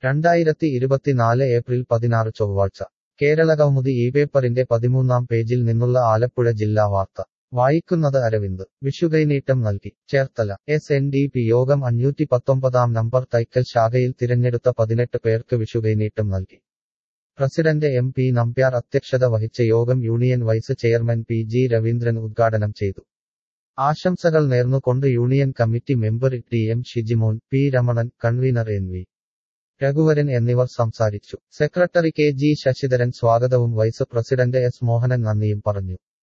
രണ്ടായിരത്തി ഇരുപത്തിനാല് ഏപ്രിൽ പതിനാറ് ചൊവ്വാഴ്ച കേരളകൗമുദി ഈ പേപ്പറിന്റെ പതിമൂന്നാം പേജിൽ നിന്നുള്ള ആലപ്പുഴ ജില്ലാ വാർത്ത വായിക്കുന്നത് അരവിന്ദ് വിഷുകൈനീട്ടം നൽകി Cherthala S N D P യോഗം അഞ്ഞൂറ്റി പത്തൊമ്പതാം നമ്പർ തൈക്കൽ ശാഖയിൽ തിരഞ്ഞെടുത്ത പതിനെട്ട് പേർക്ക് വിഷുകൈനീട്ടം നൽകി പ്രസിഡന്റ് എം പി നമ്പ്യാർ അധ്യക്ഷത വഹിച്ച യോഗം union vice chairman P G Raveendran ഉദ്ഘാടനം ചെയ്തു ആശംസകൾ നേർന്നുകൊണ്ട് union committee member T M Shijimon P Ramanan convener N V Raghuvaran എന്നിവർ സംസാരിച്ചു സെക്രട്ടറി കെ ജി ശശിധരൻ സ്വാഗതവും വൈസ് പ്രസിഡന്റ് എസ് മോഹനൻ നന്ദിയും പറഞ്ഞു